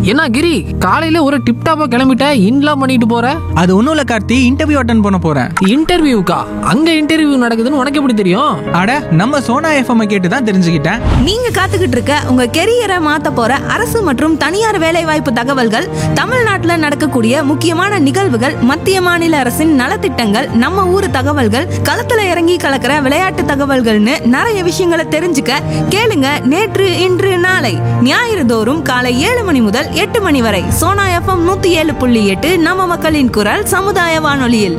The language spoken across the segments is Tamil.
என்ன கிரி காலையில ஒரு டிப்டாப்பா கிளம்பிட்ட இன்லாம் பண்ணிட்டு போற அது ஒன்றும் இல்லை கார்த்தி இன்டர்வியூ அட்டன் பண்ண போகிறேன் இன்டர்வியூக்கா அங்க இன்டர்வியூ நடக்குதுன்னு உனக்கு எப்படி தெரியும் அட நம்ம சோனா எஃப்எம் கேட்டு தான் தெரிஞ்சுக்கிட்டேன் நீங்க காத்துக்கிட்டு இருக்க உங்க கெரியரை மாத்த போற அரசு மற்றும் தனியார் வேலைவாய்ப்பு தகவல்கள் தமிழ்நாட்டுல நடக்கக்கூடிய முக்கியமான நிகழ்வுகள் மத்திய மாநில அரசின் நலத்திட்டங்கள் நம்ம ஊர் தகவல்கள் களத்துல இறங்கி கலக்கிற விளையாட்டு தகவல்கள்னு நிறைய விஷயங்களை தெரிஞ்சுக்க கேளுங்க நேற்று இன்று நாளை ஞாயிறு தோறும் காலை ஏழு மணி முதல் எட்டு மணி வரை சோனா எஃப்எம் நூத்தி ஏழு புள்ளி எட்டு நம்ம மக்களின் குரல் சமுதாய வானொலியில்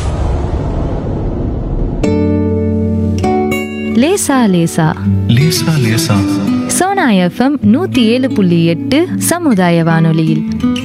லேசா லேசா லேசா லேசா சோனா எஃப்எம் நூத்தி ஏழு புள்ளி எட்டு சமுதாய வானொலியில்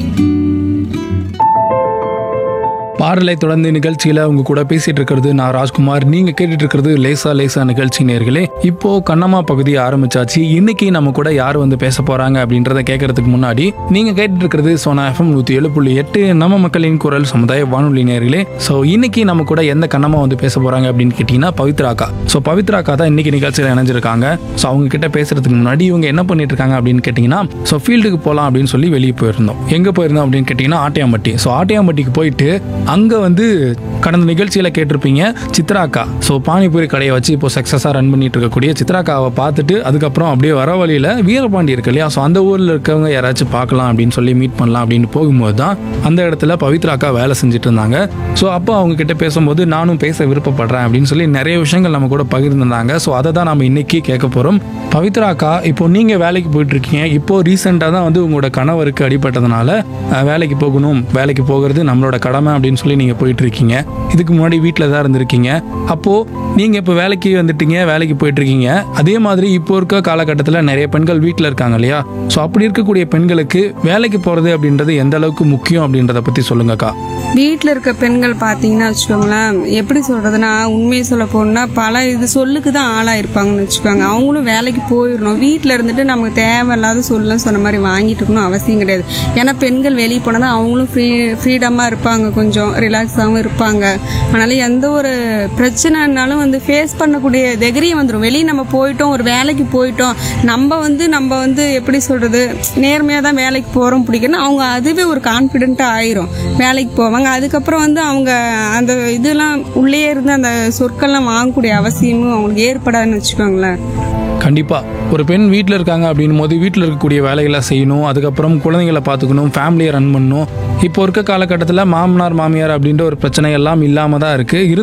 பாடலை தொடர்ந்து நிகழ்ச்சியில உங்க கூட பேசிட்டு இருக்கிறது நான் ராஜ்குமார் நீங்க கேட்டுட்டு இருக்கிறது லேசா லேசா நிகழ்ச்சி நேர்களே இப்போ கண்ணம்மா பகுதி ஆரம்பிச்சாச்சு இன்னைக்கு நம்ம கூட யார் வந்து பேச போறாங்க அப்படின்றத கேட்கறதுக்கு முன்னாடி நீங்க கேட்டுட்டு இருக்கிறது சோனா எஃப்எம் நூத்தி ஏழு புள்ளி எட்டு நம்ம மக்களின் குரல் சமுதாய வானொலி நேர்களே ஸோ இன்னைக்கு நம்ம கூட எந்த கண்ணம்மா வந்து பேச போறாங்க அப்படின்னு கேட்டீங்கன்னா பவித்ராக்கா ஸோ பவித்ராக்கா தான் இன்னைக்கு நிகழ்ச்சியில் இணைஞ்சிருக்காங்க ஸோ அவங்க கிட்ட பேசுறதுக்கு முன்னாடி இவங்க என்ன பண்ணிட்டு இருக்காங்க அப்படின்னு கேட்டீங்கன்னா ஸோ ஃபீல்டுக்கு போகலாம் அப்படின்னு சொல்லி வெளியே போயிருந்தோம் எங்க போயிருந்தோம் அப்படின்னு கேட்டீங்கன்னா ஆட்டையாம்பட்டி ஸோ ஆட்டையாம்பட்டிக்கு போயிட்டு அங்க வந்து கடந்த நிகழ்ச்சியில கேட்டிருப்பீங்க சித்ராக்கா ஸோ பானிபூரி கடையை வச்சு இப்போ சக்ஸஸாக ரன் பண்ணிட்டு இருக்கக்கூடிய சித்ராக்காவை பார்த்துட்டு அதுக்கப்புறம் அப்படியே வர வழியில வீரபாண்டி இருக்கு இல்லையா ஸோ அந்த ஊர்ல இருக்கவங்க யாராச்சும் பார்க்கலாம் அப்படின்னு சொல்லி மீட் பண்ணலாம் அப்படின்னு போகும்போது தான் அந்த இடத்துல பவித்ராக்கா வேலை செஞ்சுட்டு இருந்தாங்க ஸோ அப்போ அவங்க கிட்ட பேசும்போது நானும் பேச விருப்பப்படுறேன் அப்படின்னு சொல்லி நிறைய விஷயங்கள் நம்ம கூட பகிர்ந்திருந்தாங்க ஸோ அதை தான் நம்ம இன்னைக்கு கேட்க போறோம் பவித்ராக்கா இப்போ நீங்க வேலைக்கு போயிட்டு இருக்கீங்க இப்போ ரீசெண்டாக தான் வந்து உங்களோட கணவருக்கு அடிபட்டதுனால அஹ், வேலைக்கு போகணும் வேலைக்கு போகிறது நம்மளோட கடமை அப்படின்னு சொல்லி நீங்க போயிட்டு இருக்கீங்க இதுக்கு முன்னாடி வீட்டில் தான் இருந்திருக்கீங்க அப்போ நீங்க இப்போ வேலைக்கு வந்துட்டீங்க வேலைக்கு போயிட்டு இருக்கீங்க அதே மாதிரி இப்போ இருக்க காலகட்டத்தில் நிறைய பெண்கள் வீட்டில் இருக்காங்க இல்லையா ஸோ அப்படி இருக்கக்கூடிய பெண்களுக்கு வேலைக்கு போறது அப்படின்றது எந்த அளவுக்கு முக்கியம் அப்படின்றத பத்தி சொல்லுங்கக்கா வீட்டில் இருக்க பெண்கள் பார்த்தீங்கன்னா வச்சுக்கோங்களேன் எப்படி சொல்றதுன்னா உண்மையை சொல்ல போனா பல இது சொல்லுக்கு தான் ஆளாயிருப்பாங்கன்னு வச்சுக்கோங்க அவங்களும் வேலைக்கு போயிடணும் வீட்டில் இருந்துட்டு நமக்கு தேவையில்லாத சொல்லலாம் சொன்ன மாதிரி வாங்கிட்டு இருக்கணும் அவசியம் கிடையாது ஏன்னா பெண்கள் வெளியே போனால் தான் அவங்களும் ஃப்ரீ ஃப்ரீடமாக இருப்பாங்க கொஞ்சம் ரிலாக்ஸாகவும் இருப்பாங்க அதனால எந்த ஒரு பிரச்சனைனாலும் வந்து ஃபேஸ் பண்ணக்கூடிய தைரியம் வந்துடும் வெளியே நம்ம போயிட்டோம் ஒரு வேலைக்கு போயிட்டோம் நம்ம வந்து நம்ம வந்து எப்படி சொல்றது நேர்மையாக தான் வேலைக்கு போகிறோம் பிடிக்கணும் அவங்க அதுவே ஒரு கான்ஃபிடென்ட்டாக ஆயிரும் வேலைக்கு போவாங்க அதுக்கப்புறம் வந்து அவங்க அந்த இதெல்லாம் உள்ளே இருந்து அந்த சொற்கள்லாம் வாங்கக்கூடிய அவசியமும் அவங்களுக்கு ஏற்படாதுன்னு வச்சுக்கோங்களேன் கண்டிப்பா ஒரு பெண் வீட்டில் இருக்காங்க அப்படின்னும் போது வீட்டில் இருக்கக்கூடிய வேலைகளை செய்யணும் அதுக்கப்புறம் குழந்தைங்களை பார்த்துக்கணும் ஃபேமிலியை ரன் பண்ணணும் இப்போ இருக்க காலகட்டத்தில் மாமனார் மாமியார் அப்படின்ற ஒரு பிரச்சனை எல்லாம் இல்லாம தான் இருக்கு